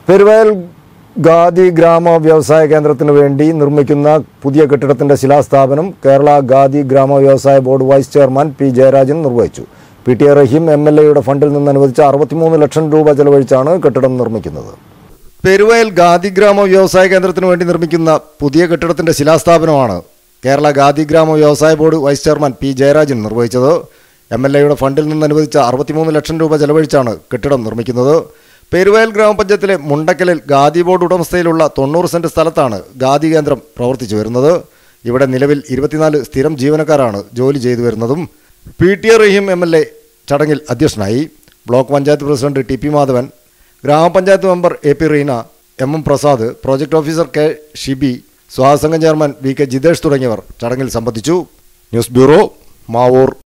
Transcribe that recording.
പെരുവയൽ ഖാദി ഗ്രാമ വ്യവസായ കേന്ദ്രത്തിന് വേണ്ടി നിർമ്മിക്കുന്ന പുതിയ കെട്ടിടത്തിന്റെ ശിലാസ്ഥാപനം കേരള ഖാദി ഗ്രാമ വ്യവസായ board vice chairman P Jayarajan നിർവഹിച്ചു P T A Rahim M L എയുടെ ഫണ്ടിൽ നിന്ന് അനുവദിച്ച അറുപത്തിമൂന്ന് ലക്ഷം രൂപ ചെലവഴിച്ചാണ് കെട്ടിടം നിർമ്മിക്കുന്നത് പെരുവയൽ ഖാദി ഗ്രാമ വ്യവസായ കേന്ദ്രത്തിന് വേണ്ടി നിർമ്മിക്കുന്ന പുതിയ കെട്ടിടത്തിന്റെ ശിലാസ്ഥാപനമാണ് കേരള ഖാദി ഗ്രാമ വ്യവസായ board vice chairman P Jayarajan നിർവഹിച്ചത് എം എൽ എയുടെ ഫണ്ടിൽ നിന്ന് അനുവദിച്ച അറുപത്തിമൂന്ന് ലക്ഷം രൂപ ചെലവഴിച്ചാണ് കെട്ടിടം നിർമ്മിക്കുന്നത് പെരുവയൽ ഗ്രാമപഞ്ചായത്തിലെ മുണ്ടക്കലിൽ ഖാദി ബോർഡ് ഉടമസ്ഥയിലുള്ള തൊണ്ണൂറ് സെന്റ് സ്ഥലത്താണ് ഖാദി കേന്ദ്രം പ്രവർത്തിച്ചു വരുന്നത് ഇവിടെ നിലവിൽ ഇരുപത്തിനാല് സ്ഥിരം ജീവനക്കാരാണ് ജോലി ചെയ്തു വരുന്നതും P T A Rahim M L A ചടങ്ങിൽ അധ്യക്ഷനായി block panchayat president T P Madhavan ഗ്രാമപഞ്ചായത്ത് member A P Reena M M Prasad project officer K Shibi സ്വാഗതസംഘം ചെയർമാൻ വി കെ ജിതേഷ് തുടങ്ങിയവർ ചടങ്ങിൽ സംബന്ധിച്ചു ന്യൂസ് ബ്യൂറോ മാവൂർ